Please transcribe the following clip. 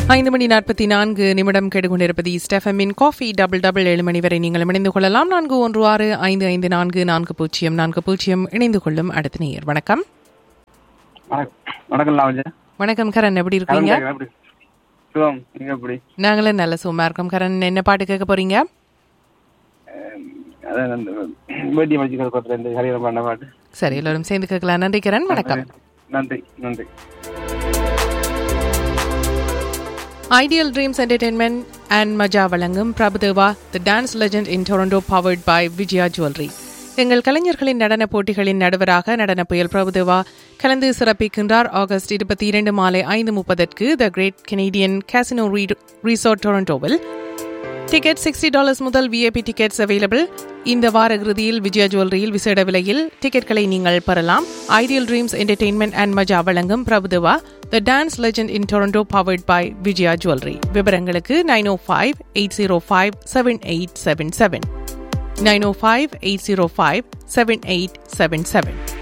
ஐந்து மணி நாற்பத்தி நான்கு நிமிடம் கேட்டுக்கொண்டிருப்பது ஸ்டெஃபமின் காஃபி டபுள் டபுள் ஏழு மணி வரை நீங்கள் இணைந்து கொள்ளலாம் நான்கு ஒன்று ஆறு ஐந்து ஐந்து நான்கு நான்கு பூஜ்ஜியம் நான்கு பூஜ்ஜியம் இணைந்து கொள்ளும் அடுத்த நேயர் வணக்கம் வணக்கம் வணக்கம் லாவஞ்சா வணக்கம் கரண் எப்படி இருக்கீங்க கரண் எப்படி சுகம் நீங்க எப்படி நாங்களும் நல்ல சும்மா இருக்கோம் கரண் என்ன பாட்டு கேட்க போறீங்க அதான் அந்த வேட்டி மடிச்சு பக்கத்துல இந்த ஹரியம் பண்ண பாட்டு சரி எல்லாரும் சேர்ந்து கேட்கலாம் நன்றி கரண் வணக்கம் நன்றி நன்றி ideal dreams entertainment and Maja வழங்கும் Prabhu Deva the dance legend in Toronto powered by Vijaya jewellery எங்கள் கலைஞர்களின் நடன போட்டிகளின் நடுவராக நடன புயல் பிரபுதேவா கலந்து சிறப்பிக்கின்றார் ஆகஸ்ட் இருபத்தி இரண்டு மாலை ஐந்து முப்பதற்கு the great Canadian casino resort டொரண்டோவில் டிக்கெட் சிக்ஸ்டி டாலர்ஸ் முதல் விஐபி டிக்கெட்ஸ் அவைலபிள் இந்த வார இறுதியில் விஜயா ஜுவல்லரியில் விசேட விலையில் டிக்கெட்களை நீங்கள் பெறலாம் ideal dreams entertainment and Maja வழங்கும் Prabhu Deva the dance legend in Toronto powered by Vijaya jewellery விவரங்களுக்கு nine oh five eight zero five seven eight seven seven nine oh five eight zero five seven eight seven seven